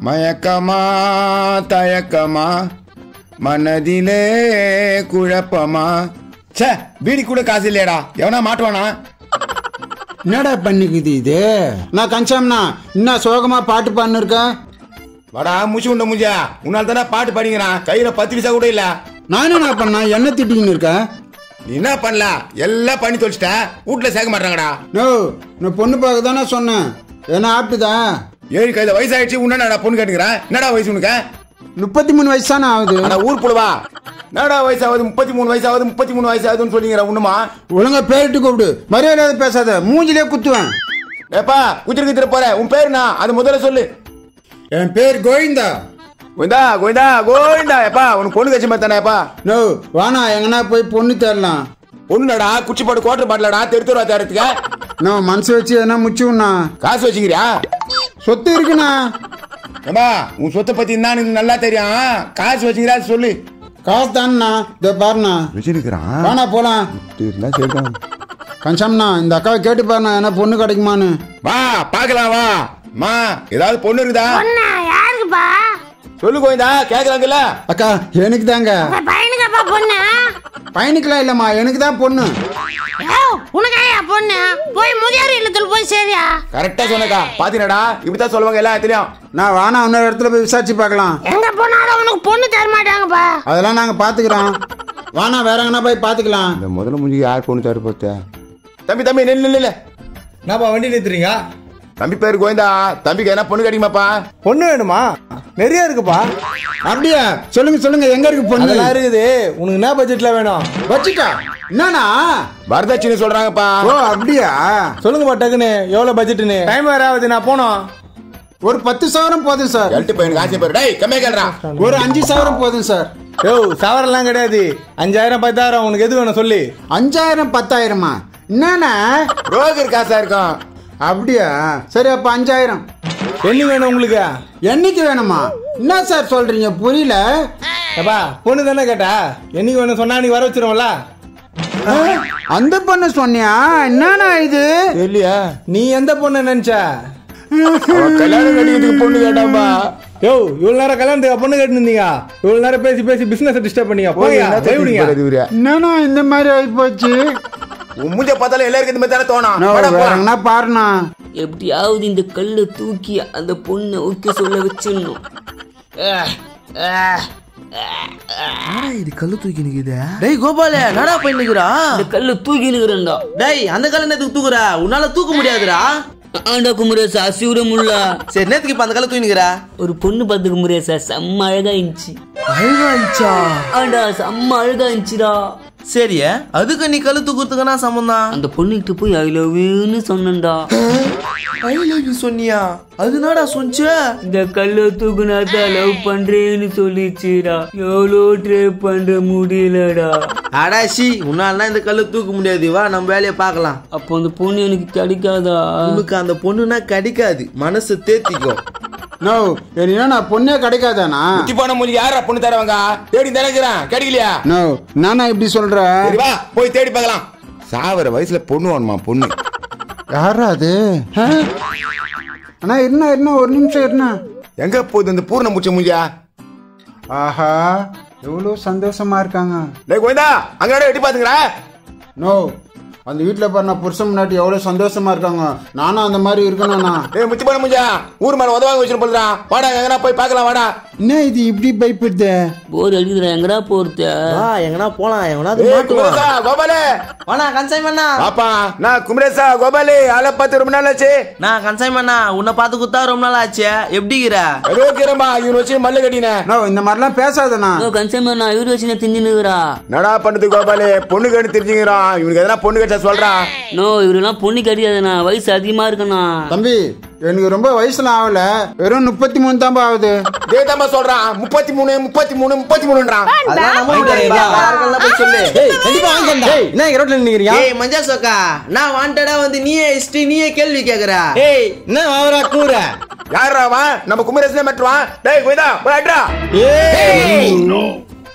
மயக்கமா தயக்கமா மனதிலே குழப்பமா ச்சே பீடி கூட காசு இல்லையடா எவனா மாட்டுவானா என்னடா பண்ணிக்குது இது நான் கன்சாம்னா என்ன சோகமா பாட்டு பாடினிருக்க வாடா முச்சு உண்ட முஞ்சா உன்னால தானே பாட்டு பாடிங்கிறான் கையில பத்து பைசா கூட இல்ல நான் என்ன பண்ண என்ன திட்டின்னு இருக்க நீ என்ன பண்ணல எல்லாம் பண்ணி தொலைச்சிட்ட வீட்டுல சேர்க்க மாட்டாங்கடா நோ நான் பொண்ணு பார்க்க தானே சொன்னேன் என்ன ஆப்பிட்டுதா ஏழு கையில வயசாயிடுச்சு உன்னடா பொண்ணு கேட்டுக்கிறேன் என்னடா வயசு உனக்கு முப்பத்தி மூணு வயசு தானே ஆகுது ஆனா ஊர் புலவா என்னடா வயசாகுது முப்பத்தி மூணு வயசாகுது முப்பத்தி மூணு வயசாகுதுன்னு சொல்லிங்கிற உண்ணுமா ஒழுங்கா பேரிட்டு கூப்பிடு மரியாதை பேசாத மூஞ்சிலே குத்துவேன் ஏப்பா குத்திர குத்திர போற உன் பேருனா அது முதல்ல சொல்லு என் பேர் கோவிந்தா கோவிந்தா கோவிந்தா கோவிந்தா ஏப்பா உனக்கு பொண்ணு கட்சி மாத்தானேப்பா நோ வானா எங்கனா போய் பொண்ணு தேடலாம் பொண்ணுடா குச்சி பாட்டு கோட்டர் பாட்டலடா தெரு தெருவா தேரத்துக்கு நான் மனசு வச்சு எதனா முச்சுண்ணா காசு வச்சுக்கிறியா சொத்து இருக்குண்ணா ஏப்பா உன் சொத்தை பத்தி என்ன எனக்கு நல்லா தெரியும் காசு வச்சுக்கிறா சொல்லு காசு தானண்ணா இதோ பாருண்ணா வச்சிருக்கிறான் வானா போலாம் சரிதான் கன்சாம்ண்ணா இந்த அக்காவை கேட்டு பாருண்ணா என்ன பொண்ணு கிடைக்குமான்னு வா பாக்கலாம் வா மா ஏதாவது பொண்ணு இருக்குதா பொண்ணா யாருக்குப்பா சொல்லு கோவிந்தா கேக்குறாங்கல்ல அக்கா எனக்கு தாங்க உங்க பையனுக்குப்பா பொண்ணு பையனுக்குலாம் இல்லைம்மா எனக்கு தான் பொண்ணு ஏ உனக்காயா பொண்ணு போய் முதியோர் இல்லத்துல போய் சேரியா கரெக்டா சொன்னக்கா பாத்தீங்கடா இப்படித்தான் சொல்லுவாங்க எல்லா இடத்துலயும் நான் வானா இன்னொரு இடத்துல போய் விசாரிச்சு பார்க்கலாம் எங்க போனாலும் உனக்கு பொண்ணு தர மாட்டாங்கப்பா அதெல்லாம் நாங்கள் பார்த்துக்குறோம் வானா வேற எங்கன்னா போய் பார்த்துக்கலாம் இந்த முதல்ல முடிஞ்சு யார் பொண்ணு தர போத்த தம்பி தம்பி நில்லு நில்லு என்னப்பா வண்டி நிறுத்துறீங்க தம்பி பேரு கோவிந்தா தம்பிக்கு என்ன பொண்ணு கிடைக்குமாப்பா பொண்ணு வேணுமா நிறைய இருக்குப்பா அப்படியா சொல்லுங்க சொல்லுங்க எங்க இருக்கு பொண்ணு அதெல்லாம் இருக்குது உனக்கு என்ன பட்ஜெட்ல வேணும் வச்சுட்டா என்னண்ணா வரதட்சணை சொல்றாங்கப்பா ஓ அப்படியா சொல்லுங்கப்பா டக்குன்னு எவ்வளவு பட்ஜெட்னு டைம் வேற ஆகுது நான் போனோம் ஒரு பத்து சவரம் போதும் சார் எல்ட்டு பையனுக்கு ஆசை பேரு டேய் கம்மியா கேள்றா ஒரு அஞ்சு சவரம் போதும் சார் யோ சவரெல்லாம் கிடையாது அஞ்சாயிரம் பத்தாயிரம் உனக்கு எது வேணும் சொல்லி அஞ்சாயிரம் பத்தாயிரமா என்னண்ணா புரோக்கர் காசா இருக்கும் அப்படியா சரி அப்ப அஞ்சாயிரம் என்ன வேணும் உங்களுக்கு என்னைக்கு வேணுமா என்ன சார் சொல்றீங்க புரியல ஏப்பா பொண்ணு தானே கேட்டா என்னைக்கு வேணும் சொன்னா நீ வர வச்சிருவோம்ல ஆ, அந்த பொண்ணு சொன்னியா என்னண்ணா இது இல்லையா நீ எந்த பொண்ணு நினைச்ச அவன் கல்யாணம் கட்டிக்கிறதுக்கு பொண்ணு கேட்டாப்பா யோ இவ்வளவு நேரம் கல்யாணத்துக்கு பொண்ணு கேட்டு இருந்தீங்க இவ்வளவு நேரம் பேசி பேசி பிசினஸ் டிஸ்டர்ப் பண்ணீங்க போயா விடுங்க என்னண்ணா இந்த மாதிரி ஆகி போச்சு உன் மூஞ்ச பார்த்தாலும் எல்லாருக்கும் இந்த மாதிரி தானே தோணும் நான் வாடா, வேற போலாம். எங்கன்னா பாருண்ணா எப்படியாவது இந்த கல்லை தூக்கி அந்த பொண்ணை ஓகே சொல்ல வச்சிடணும் இது கல்லு தூக்கி நிக்குது டேய் கோபால என்னடா பண்ணிக்கிறா இந்த கல்லை தூக்கி நிற்கிறேன்டா டேய் அந்த கல்ல நேத்துக்கு தூக்குற உன்னால தூக்க முடியாதுடா ஆண்டா குமரேசா அசிவிட முடியல சரி நேத்துக்கு இப்ப அந்த கல்ல தூக்கி நிக்கிறா ஒரு பொண்ணு பார்த்து குமரேசா செம்ம அழகா இருந்துச்சு அழகா இருந்துச்சா ஆண்டா செம்ம அழகா இருந்துச்சுடா சரி அதுக்கு நீ கல்லு தூக்குறதுக்குனா சம்பந்தம் அந்த பொண்ணுகிட்ட போய் ஐ லவ் யூன்னு சொன்னேன்டா ஐ லவ் யூ சொன்னியா அதுனாடா சொன்னிச்ச இந்த கல்லை தூக்குனாதான் லவ் பண்றேன்னு சொல்லிச்சுடா எவ்வளோ ட்ரை பண்ற முடியலடா அடாசி உன்னால இந்த கல்லு தூக்க முடியாது வா நம்ம வேலையை பார்க்கலாம் அப்போ அந்த பொண்ணு எனக்கு கிடைக்காதா உனக்கு அந்த பொண்ணுனா கிடைக்காது மனசு தேத்திக்கோ நோ என்ன நான் பொண்ணே கிடைக்காதானா குட்டி போன மூஞ்சி யாரா பொண்ணு தரவங்க தேடி நினைக்கிறேன் கிடைக்கலையா நோ நானா இப்படி சொல்ற சரி வா போய் தேடி பார்க்கலாம் சாவர வயசுல பொண்ணு வேணுமா பொண்ணு யாரா அது ஆ? அண்ணா இருண்ணா இருண்ணா ஒரு நிமிஷம் இருண்ணா எங்க போகுது இந்த பூர்ண முச்ச மூஞ்சியா ஆஹா எவ்வளோ சந்தோஷமா இருக்காங்க டேய் கோவிந்தா அங்க எட்டி பாத்துக்கிறா நோ அந்த வீட்டில் பாரு நான் புருஷன் முன்னாடி எவ்வளோ சந்தோஷமா இருக்காங்க நானும் அந்த மாதிரி இருக்கணும்ண்ணா டேய் முத்தி போன மூஞ்சா ஊர் மேல உதவாங்க வச்சுட்டு போடுறா வாடா எங்கனா போய் பார்க்கலாம் வாடா என்ன இது இப்படி பயப்படுது போர் அடிக்குதுடா எங்கடா போறது வா எங்கனா போலாம் எவனாவது ஏய் மாட்டுவான் குமரேசா கோபாலே வாடா கன்சாய் மண்ணா பாப்பா நான் குமரேசா கோபாலே ஆளை பார்த்து ரொம்ப நாள் ஆச்சு நான் கன்சாய் மண்ணா உன்னை பார்த்து குத்தா ரொம்ப நாள் ஆச்சு எப்படிங்கிற ஏதோ இருக்கிறம்பா இவன் வச்சு மல்லு கட்டினேன் நோ இந்த மாதிரிலாம் பேசாதண்ணா கன்சைமர் நான் இவரு வச்சு தின்னுக்கிறா நடா பண்ணுது கோபாலே பொண்ணு கட்டு தெரிஞ்சுக்கிறான் இவனுக்கு எதனா பொண்ணு கட்டா சொல்றான் நோ இவரெல்லாம் பொண்ணு கிடையாதுண்ணா வயசு அதிகமா இருக்குண்ணா தம்பி எனக்கு ரொம்ப வயசுலாம் ஆகல வெறும் முப்பத்தி மூணு தான் ஆகுது இதே தான்பா சொல்றான் முப்பத்தி மூணு முப்பத்தி மூணு முப்பத்தி மூணுன்றான் அதெல்லாம் நம்ப முடியாது யாருக்கெல்லாம் போய் சொல்லு என்ன இங்க ரோட்ல நிக்கிறீங்க ஏய் மஞ்சா சொக்கா நான் வாண்டடா வந்து நீயே ஹிஸ்டரி நீயே கேள்வி கேக்குற ஏய் என்ன வாவரா கூற யாரா அவன் நம்ம குமரேசனே மெட்டுவான் டேய் கோயிதா போய் அட்ரா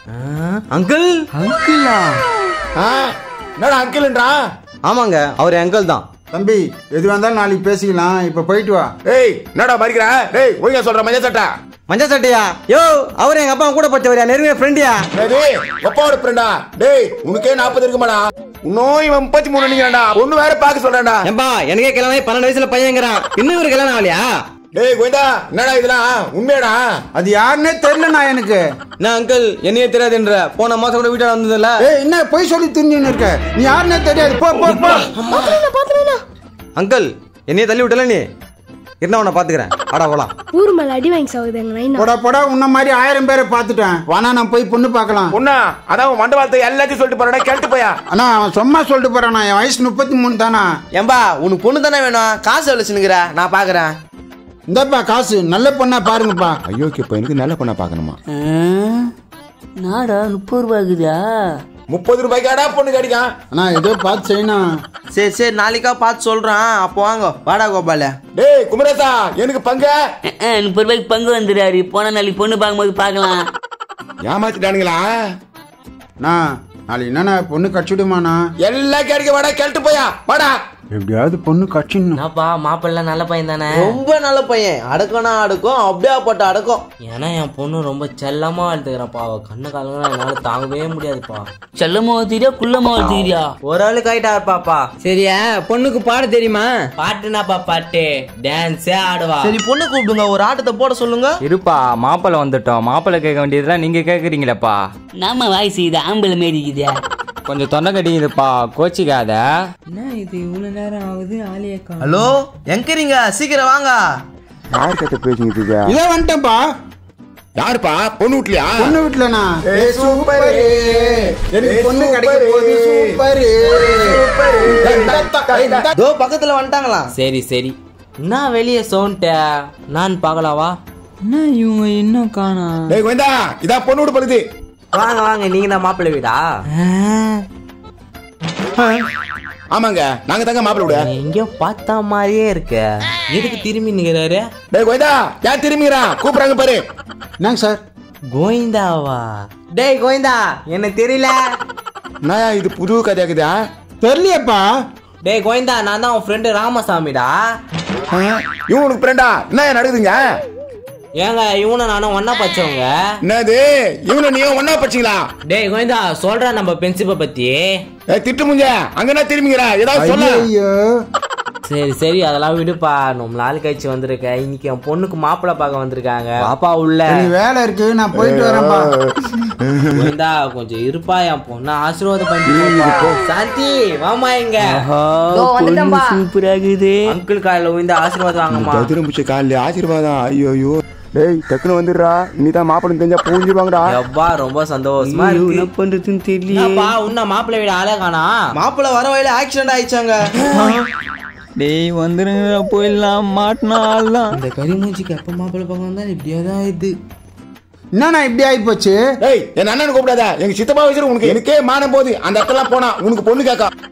அங்கிள் அங்கிளா ஆ, என்னடா அங்கிள்ன்றான் ஆமாங்க அவர் அங்கிள் தான் தம்பி எது வந்தாலும் நாளைக்கு பேசிக்கலாம் இப்ப போயிட்டு வா டேய் என்னடா மறிக்கிற டேய் ஒழுங்கா சொல்ற மஞ்சள் சட்டை மஞ்ச சட்டையா யோ அவர் எங்க அப்பா கூட பச்சவரியா நெருங்கிய ஃப்ரெண்டியா டேய் எப்பாவோட ஃப்ரெண்டா டேய் உனக்கே நாற்பது இருக்குமாடா இன்னும் இவன் முப்பத்தி மூணு நினைக்கிறான்டா ஒண்ணு வேற பார்க்க சொல்றேன்டா ஏம்பா எனக்கே கல்யாணம் பன்னெண்டு வயசுல பையங்கிறான் இன்னும் ஒரு கல்யாணம் ஆகலையா டேய் கோவிந்தா என்னடா இதெல்லாம் உண்மையாடா அது யாருன்னே தெரியலண்ணா எனக்கு நான் அங்கிள் என்னையே தெரியாதுன்ற போன மாசம் கூட வீட்டால வந்ததில்ல ஏய் என்ன போய் சொல்லி திரிஞ்சுன்னு இருக்க நீ யாருன்னே தெரியாது போ போ போ அங்கிள் என்னையே தள்ளி விட்டல நீ இருந்தா உன்னை பாத்துக்கிறேன் ஆடா போலாம் ஊர் மேல அடி வாங்கி சாகுதுங்க நைனா போடா போடா உன்ன மாதிரி ஆயிரம் பேரை பார்த்துட்டேன் வானா நான் போய் பொண்ணு பார்க்கலாம் பொண்ணா அதான் உன் மண்டபத்தை எல்லாத்தையும் சொல்லிட்டு போறடா கேட்டு போயா அண்ணா அவன் சும்மா சொல்லிட்டு போறானா என் வயசு முப்பத்தி மூணு தானா ஏம்பா உனக்கு பொண்ணு தானே வேணும் காசு எவ்வளவு சின்னுங்கிற நான் பாக்குறேன் இந்தப்பா காசு நல்ல பொண்ணா பாருங்கப்பா ஐயோக்கு பையனுக்கு நல்ல பொண்ணா பார்க்கணுமா நாடா முப்பது ரூபாய் இருக்குதா முப்பது ரூபாய்க்காடா பொண்ணு கிடைக்கும் அண்ணா ஏதோ பார்த்து செய்யணும் சரி சரி நாளைக்கா பார்த்து சொல்றேன் அப்போ வாங்க வாடா கோபால டேய் குமரேசா எனக்கு பங்க அஹ், அஹ், முப்பது ரூபாய்க்கு பங்கு வந்துடுறாரு போன நாளைக்கு பொண்ணு பார்க்கும்போது பார்க்கலாம் ஏமாத்திட்டானுங்களா அண்ணா நாளைக்கு என்னண்ணா பொண்ணு கடிச்சுடுமாண்ணா எல்லாம் கிடைக்க வாடா கேட்டு போயா வாடா எப்படியாவது பொண்ணு கடிச்சிடணும் என்னப்பா மாப்பிள்ள நல்ல பையன் தானே ரொம்ப நல்ல பையன் அடக்கம்னா அடக்கம் அப்படியே போட்ட அடக்கம் ஏன்னா என் பொண்ணு ரொம்ப செல்லமா வளர்த்துக்கிறப்பா அவ கண்ணு காலங்களா என்னால தாங்கவே முடியாதுப்பா செல்லமா வளர்த்துக்கிறியா குள்ளமா வளர்த்துக்கிறியா ஒரு ஆளுக்கு ஆயிட்டா இருப்பாப்பா சரியா பொண்ணுக்கு பாட தெரியுமா பாட்டுனாப்பா பாட்டு டான்ஸே ஆடுவா சரி பொண்ணு கூப்பிடுங்க ஒரு ஆட்டத்தை போட சொல்லுங்க இருப்பா மாப்பிள்ளை வந்துட்டோம் மாப்பிள்ளை கேட்க வேண்டியதெல்லாம் நீங்க கேக்குறீங்களேப்பா நம்ம வாய்ஸ் இது ஆம்பளை மாரி இருக்குதா கொஞ்சம் தொண்டை கட்டிக்குதுப்பா கோச்சிக்காத என்ன இது இவ்வளவு நேரம் ஆகுது ஆலியா ஹலோ எங்கறீங்க சீக்கிரம் வாங்க யார் கிட்ட பேசிக்கிட்டு இருக்க இதோ வந்துட்டேன்ப்பா யாருப்பா பொண்ணு வீட்லயா பொண்ணு வீட்டுலண்ணா சூப்பர் எனக்கு பொண்ணு கிடைக்க போகுது சூப்பர் தோ பக்கத்துல வந்துட்டாங்களா சரி சரி என்ன வெளியே சவுண்ட நான் பார்க்கலாவா என்ன இவங்க இன்னும் காணா டேய் கோவிந்தா இதான் பொண்ணு வீடு பழுது வாங்க வாங்க நீங்க தான் மாப்பிள்ளை வீடா ஆமாங்க நாங்க தாங்க மாப்பிள்ளை வீடு எங்கேயோ பார்த்தா மாதிரியே இருக்க எதுக்கு திரும்பி நிக்கிறாரு டேய் கோவிந்தா யார் திரும்பிக்கிறான் கூப்பிடுறாங்க பாரு என்னங்க சார் கோவிந்தாவா டேய் கோவிந்தா என்ன தெரியல நான் இது புது கதையாக்குதா தெரியலையப்பா டேய் கோவிந்தா நான் தான் உன் ஃப்ரெண்டு ராமசாமிடா இவன் உனக்கு ஃப்ரெண்டா என்ன நடக்குதுங்க ஏங்க இவனை நானும் ஒன்னா பச்சவங்க என்னது இவனை நீயும் ஒன்னா படிச்சீங்களா டேய் கோவிந்தா சொல்றேன் நம்ம பென்சிப்பை பத்தி ஏய், திட்டு முஞ்ச அங்க என்ன திரும்பிக்கிறா ஏதாவது சொல்ல ஐயோ சரி சரி அதெல்லாம் விடுப்பா நம்ம நாள் கழிச்சு வந்திருக்க இன்னைக்கு என் பொண்ணுக்கு மாப்பிள்ளை பார்க்க வந்திருக்காங்க பாப்பா உள்ள எனக்கு வேலை இருக்கு நான் போயிட்டு வரேன்ப்பா கோவிந்தா கொஞ்சம் இருப்பா என் பொண்ணு ஆசீர்வாதம் பண்ணிட்டு சாந்தி வாமா இங்க சூப்பராகுது அங்கிள் காலையில விழுந்து ஆசீர்வாதம் வாங்கம்மா திரும்பிச்சு காலையில் ஆசீர்வாதம் ஐயோ ஐயோ டேய் டக்குனு வந்துடுறா நீ தான் மாப்பிள்ளை தெரிஞ்சா பூஞ்சிருவாங்கடா எப்பா ரொம்ப சந்தோஷமா என்ன இருக்கு பண்றதுன்னு தெரியல என்னப்பா உன்ன மாப்பிள்ளை வீடு ஆளே காணா மாப்பிள்ள வர வழியில ஆக்சிடென்ட் ஆயிடுச்சாங்க டேய் வந்துருங்க போயிடலாம் மாட்டினா ஆள்தான் இந்த கரிமூஞ்சிக்கு எப்ப மாப்பிள்ளை பார்க்க வந்தா இப்படியே தான் இது என்னண்ணா இப்படி ஆகி போச்சு டேய் என் அண்ணன் கூப்பிடாத எங்க சித்தப்பா வயசுல உனக்கு எனக்கே மானம் போகுது அந்த இடத்துல போனா உனக்கு பொண்ணு கேட்க